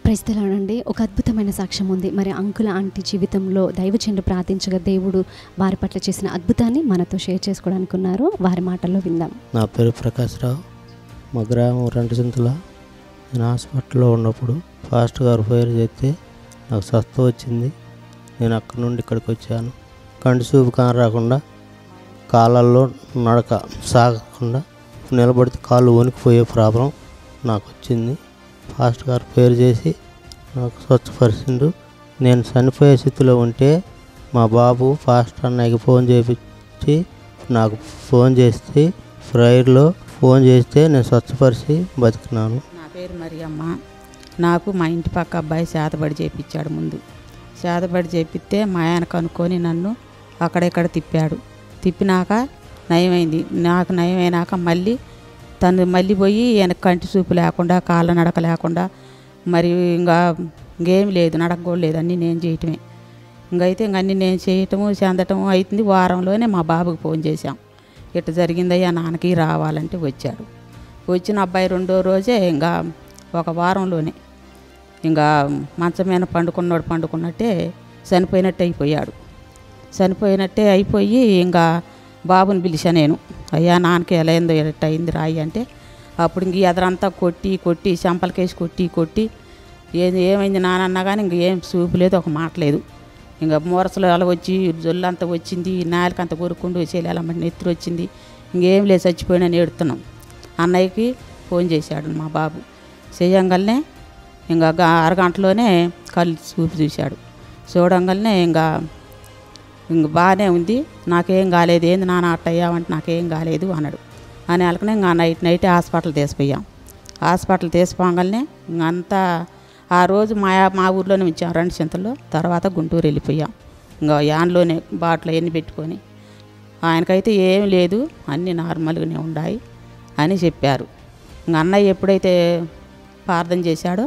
ప్రశ్నలాడండి ఒక అద్భుతమైన సాక్ష్యం ఉంది మరి అంకుల ఆంటీ జీవితంలో దైవచండు ప్రార్థించగా దేవుడు వారి పట్ల చేసిన అద్భుతాన్ని మనతో షేర్ చేసుకోవడానికి ఉన్నారు వారి మాటల్లో విందాం నా పేరు ప్రకాశ్రావు మా గ్రామం రెండుచింతల నేను హాస్పిటల్లో ఉన్నప్పుడు ఫాస్ట్ గారు ఫైర్ చేస్తే నాకు స్వస్థ వచ్చింది నేను అక్కడి నుండి ఇక్కడికి వచ్చాను కంటి చూపు కాన రాకుండా కాళ్ళల్లో నడక సాగకుండా నిలబడితే కాళ్ళు వణికిపోయే ప్రాబ్లం నాకు వచ్చింది ఫాస్ట్ గారు ఫైర్ చేసి నాకు స్వచ్ఛపరిచిండు నేను చనిపోయే స్థితిలో ఉంటే మా బాబు ఫాస్ట్ అన్నయ్యకి ఫోన్ చేపించి నాకు ఫోన్ చేస్తే ఫ్రైర్లో ఫోన్ చేస్తే నేను స్వచ్ఛపరిచి బతికినాను నా పేరు మరియమ్మ నాకు మా ఇంటి పక్క అబ్బాయి చేతబడి చేపించాడు ముందు చేతబడి చేపిస్తే మా ఆయన కనుక్కొని నన్ను అక్కడెక్కడ తిప్పాడు తిప్పినాక నయమైంది నాకు నయమైనాక మళ్ళీ తను మళ్ళీ పోయి ఈయన కంటి చూపు లేకుండా కాళ్ళ నడక లేకుండా మరి ఇంకా ఇంకేం లేదు నడక కూడా లేదు అన్నీ నేను చేయటమే ఇంకైతే ఇంక అన్నీ నేను చేయటము చెందటము అవుతుంది వారంలోనే మా బాబుకి ఫోన్ చేశాం ఇట్లా జరిగిందయ్యా నాన్నకి రావాలంటే వచ్చాడు వచ్చిన అబ్బాయి రెండో రోజే ఇంకా ఒక వారంలోనే ఇంకా మంచం మీద పండుకున్నాడు పండుకున్నట్టే చనిపోయినట్టు అయిపోయాడు చనిపోయినట్టే అయిపోయి ఇంకా బాబుని పిలిచా నేను అయ్యా నాన్నకి ఎలా అయిందో ఎట్ట అయింది రాయి అంటే అప్పుడు ఇంక ఎదరంతా కొట్టి కొట్టి చెంపలకేసి కొట్టి కొట్టి ఏది ఏమైంది నానన్నా కానీ ఇంక ఏం చూపు లేదు ఒక మాట లేదు ఇంకా మూరసలు అలా వచ్చి జొల్లంతా వచ్చింది నాలుకంత కొరుక్కుండు చెల్లెలమ్మ నెత్తురు వచ్చింది ఇంకేం లేదు చచ్చిపోయినా ఏడుతున్నాం అన్నయ్యకి ఫోన్ చేశాడు మా బాబు చేయంగానే ఇంకా గా- అరగంటలోనే కళ్ళు చూపు చూశాడు చూడంగానే ఇంకా ఇంక బాగానే ఉంది నాకేం కాలేదు ఏంది నాన్న అట్ట అయ్యావంటే నాకేం కాలేదు అన్నాడు అని వాళ్ళకనే ఇంకా నైట్ నైట్ హాస్పిటల్ తీసిపోయాం హాస్పిటల్ తీసిపోగానే ఇంక అంతా ఆ రోజు మా మా ఊర్లోనే ఉంచాం రెండు చింతల్లో తర్వాత గుంటూరు వెళ్ళిపోయాం ఇంకా యాన్లోనే బాటిల్ ఎన్ని పెట్టుకొని ఆయనకైతే ఏం లేదు అన్నీ నార్మల్గానే ఉన్నాయి అని చెప్పారు ఇంక అన్నయ్య ఎప్పుడైతే ప్రార్థన చేశాడో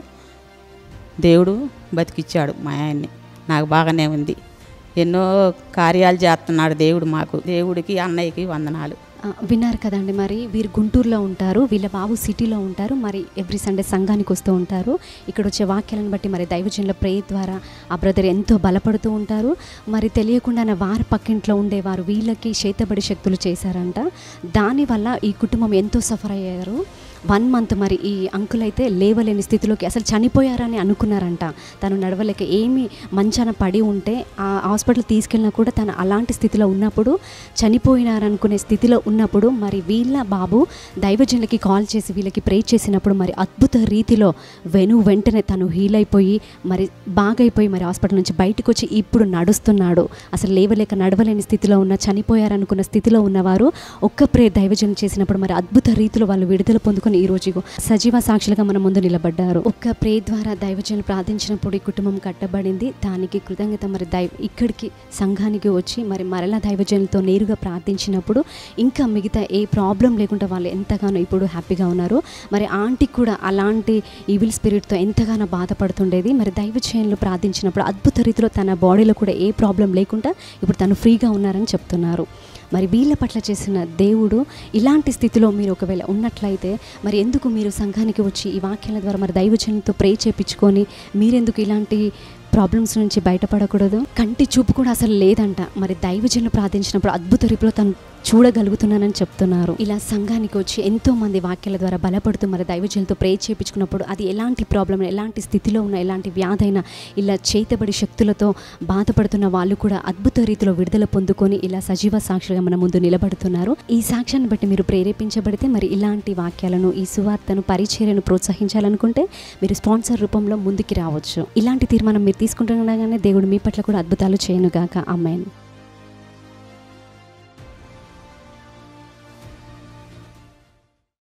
దేవుడు బతికిచ్చాడు మా ఆయన్ని నాకు బాగానే ఉంది ఎన్నో కార్యాలు చేస్తున్నాడు దేవుడు మాకు దేవుడికి అన్నయ్యకి వందనాలు ఆ, విన్నారు కదండి మరి వీరు గుంటూరులో ఉంటారు వీళ్ళ బాబు సిటీలో ఉంటారు మరి ఎవ్రీ సండే సంఘానికి వస్తూ ఉంటారు ఇక్కడ వచ్చే వాక్యాలను బట్టి మరి దైవజనుల ప్రే ద్వారా ఆ బ్రదర్ ఎంతో బలపడుతూ ఉంటారు మరి తెలియకుండానే వారి పక్కింట్లో ఉండేవారు వీళ్ళకి చేతబడి శక్తులు చేశారంట దానివల్ల ఈ కుటుంబం ఎంతో సఫర్ అయ్యారు వన్ మంత్ మరి ఈ అంకుల్ అయితే లేవలేని స్థితిలోకి అసలు చనిపోయారని అనుకున్నారంట తను నడవలేక ఏమి మంచాన పడి ఉంటే ఆ హాస్పిటల్ తీసుకెళ్ళినా కూడా తను అలాంటి స్థితిలో ఉన్నప్పుడు చనిపోయినారనుకునే స్థితిలో ఉన్నప్పుడు మరి వీళ్ళ బాబు దైవజనులకి కాల్ చేసి వీళ్ళకి ప్రే చేసినప్పుడు మరి అద్భుత రీతిలో వెను వెంటనే తను హీల్ అయిపోయి మరి బాగైపోయి మరి హాస్పిటల్ నుంచి బయటకు వచ్చి ఇప్పుడు నడుస్తున్నాడు అసలు లేవలేక నడవలేని స్థితిలో ఉన్న చనిపోయారనుకున్న స్థితిలో ఉన్నవారు ఒక్క ప్రే దైవజనం చేసినప్పుడు మరి అద్భుత రీతిలో వాళ్ళు విడుదల పొందుకొని ఈ రోజు ఇగో సజీవ సాక్షులుగా మన ముందు నిలబడ్డారు ఒక్క ప్రే ద్వారా దైవజనులు ప్రార్థించినప్పుడు ఈ కుటుంబం కట్టబడింది దానికి కృతజ్ఞత మరి దైవ ఇక్కడికి సంఘానికి వచ్చి మరి మరలా దైవజనులతో నేరుగా ప్రార్థించినప్పుడు ఇంకా మిగతా ఏ ప్రాబ్లం లేకుండా వాళ్ళు ఎంతగానో ఇప్పుడు హ్యాపీగా ఉన్నారు మరి ఆంటీకి కూడా అలాంటి ఈవిల్ స్పిరిట్తో ఎంతగానో బాధపడుతుండేది మరి దైవజనులు ప్రార్థించినప్పుడు అద్భుత రీతిలో తన బాడీలో కూడా ఏ ప్రాబ్లం లేకుండా ఇప్పుడు తను ఫ్రీగా ఉన్నారని చెప్తున్నారు మరి వీళ్ళ పట్ల చేసిన దేవుడు ఇలాంటి స్థితిలో మీరు ఒకవేళ ఉన్నట్లయితే మరి ఎందుకు మీరు సంఘానికి వచ్చి ఈ వాక్యాల ద్వారా మరి దైవజనంతో ప్రే చేపించుకొని మీరెందుకు ఇలాంటి ప్రాబ్లమ్స్ నుంచి బయటపడకూడదు కంటి చూపు కూడా అసలు లేదంట మరి దైవజనులు ప్రార్థించినప్పుడు అద్భుత రీతిలో తను చూడగలుగుతున్నానని చెప్తున్నారు ఇలా సంఘానికి వచ్చి ఎంతో మంది వాక్యాల ద్వారా బలపడుతూ మరి దైవజనులతో ప్రే చేయించుకున్నప్పుడు అది ఎలాంటి ప్రాబ్లం ఎలాంటి స్థితిలో ఉన్న ఎలాంటి వ్యాధైనా ఇలా చేతబడి శక్తులతో బాధపడుతున్న వాళ్ళు కూడా అద్భుత రీతిలో విడుదల పొందుకొని ఇలా సజీవ సాక్షులుగా మన ముందు నిలబడుతున్నారు ఈ సాక్ష్యాన్ని బట్టి మీరు ప్రేరేపించబడితే మరి ఇలాంటి వాక్యాలను ఈ సువార్తను పరిచర్యను ప్రోత్సహించాలనుకుంటే మీరు స్పాన్సర్ రూపంలో ముందుకి రావచ్చు ఇలాంటి తీర్మానం మీరు తీసుకుంటుండగానే దేవుడు మీ పట్ల కూడా అద్భుతాలు చేయనుగాక అమ్మాయిని